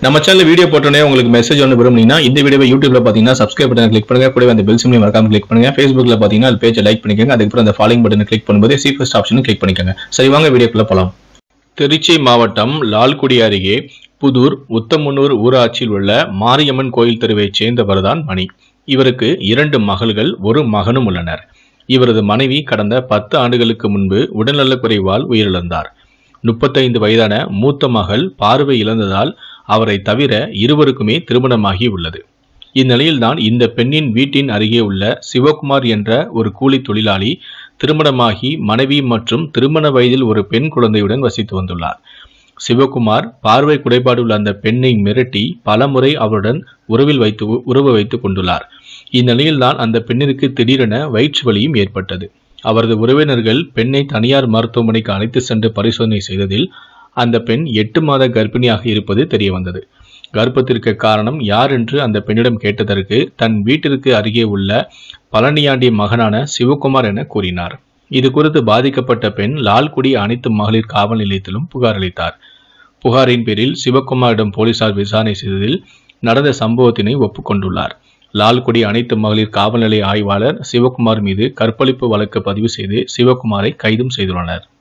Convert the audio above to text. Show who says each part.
Speaker 1: நம்ம channel video போட்டோன்னே உங்களுக்கு மெசேஜ் ஒன்று விரும்புனீங்கன்னா இந்த வீடியோவை யூடியூப்ல பார்த்தீங்கன்னா சப்ஸ்கிரைப் பட்டன் கிளிக் பண்ணுங்க கூடவே அந்த பெல் சிம்லையும் மறக்காம கிளிக் பண்ணுங்க ஃபேஸ்புக்ல பார்த்தீங்கன்னா அது பேஜை லைக் பண்ணிக்கோங்க அதுக்கப்புறம் அந்த ஃபாலோயிங் பட்டனை கிளிக் பண்ணும்போது சி ஃபர்ஸ்ட் ஆப்ஷனும் கிளிக் பண்ணிக்கோங்க சரி வாங்க வீடியோக்குள்ள போலாம் திருச்சி மாவட்டம் லால்குடி அருகே புதூர் உத்தமனூர் ஊராட்சியில் உள்ள மாரியம்மன் கோயில் தெருவைச் சேர்ந்தவர் தான் மணி இவருக்கு இரண்டு மகள்கள் ஒரு மகனும் உள்ளனர் இவரது மனைவி கடந்த பத்து ஆண்டுகளுக்கு முன்பு உடல்நலக்குறைவால் உயிரிழந்தார் முப்பத்தைந்து வயதான மூத்த மகள் பார்வை இழந்ததால் அவரை தவிர இருவருக்குமே திருமணமாகி உள்ளது இந்நிலையில்தான் இந்த பெண்ணின் வீட்டின் அருகே உள்ள சிவகுமார் என்ற ஒரு கூலி தொழிலாளி திருமணமாகி மனைவி மற்றும் திருமண வயதில் ஒரு பெண் குழந்தையுடன் வசித்து வந்துள்ளார் சிவகுமார் பார்வை குறைபாடு உள்ள அந்த பெண்ணை மிரட்டி பலமுறை அவருடன் உறவில் வைத்து உறவு வைத்துக் கொண்டுள்ளார் இந்நிலையில்தான் அந்த பெண்ணிற்கு திடீரென வயிற்று வலியும் ஏற்பட்டது அவரது உறவினர்கள் பெண்ணை தனியார் மருத்துவமனைக்கு அழைத்து சென்று பரிசோதனை செய்ததில் அந்த பெண் எட்டு மாத கர்ப்பிணியாக இருப்பது தெரிய வந்தது கர்ப்பத்திற்கு காரணம் யார் என்று அந்த பெண்ணிடம் கேட்டதற்கு தன் வீட்டிற்கு அருகே உள்ள பழனியாண்டி மகனான சிவகுமார் என கூறினார் இது குறித்து பாதிக்கப்பட்ட பெண் லால்குடி அனைத்து மகளிர் காவல் நிலையத்திலும் புகார் அளித்தார் புகாரின் பேரில் சிவகுமாரிடம் போலீசார் விசாரணை செய்ததில் நடந்த சம்பவத்தினை ஒப்புக்கொண்டுள்ளார் லால்குடி அனைத்து மகளிர் காவல் நிலைய ஆய்வாளர் சிவகுமார் மீது கற்பழிப்பு வழக்கு பதிவு செய்து சிவகுமாரை கைதும் செய்துள்ளனர்